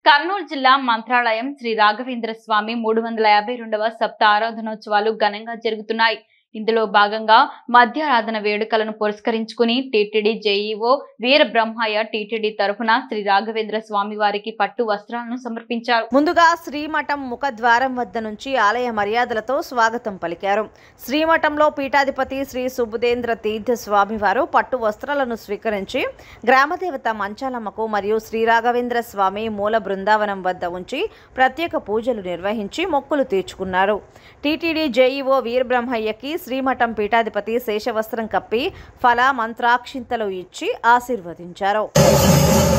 కర్నూలు జిల్లా మంత్రాలయం శ్రీ రాఘవేంద్ర స్వామి మూడు వందల యాభై రెండవ సప్త ఆరాధనోత్సవాలు ఘనంగా జరుగుతున్నాయి ఇందులో భాగంగా మధ్యారాధన వేడుకలను పురస్కరించుకుని TTD JEO Veera Brahmaiah TTD తరఫున శ్రీ రాఘవేంద్ర స్వామి వారికి పట్టు వస్త్రాలను సమర్పించారు ముందుగా శ్రీమఠం ముఖద్వారం వద్ద నుంచి ఆలయ మర్యాదలతో స్వాగతం పలికారు శ్రీమఠంలో పీఠాధిపతి శ్రీ సుబుధేంద్ర తీర్థ స్వామివారు పట్టు వస్త్రాలను స్వీకరించి గ్రామదేవత మంచాలమ్మకు మరియు శ్రీ రాఘవేంద్ర స్వామి మూల బృందావనం వద్ద ఉంచి ప్రత్యేక పూజలు నిర్వహించి మొక్కులు తీర్చుకున్నారు టీటీడీ జేఈఓ వీరబ్రహ్మయ్యకి శ్రీమఠం పీఠాధిపతి శేషవస్త్రం కప్పి ఫల మంత్రాక్షింతలు ఇచ్చి ఆశీర్వదించారు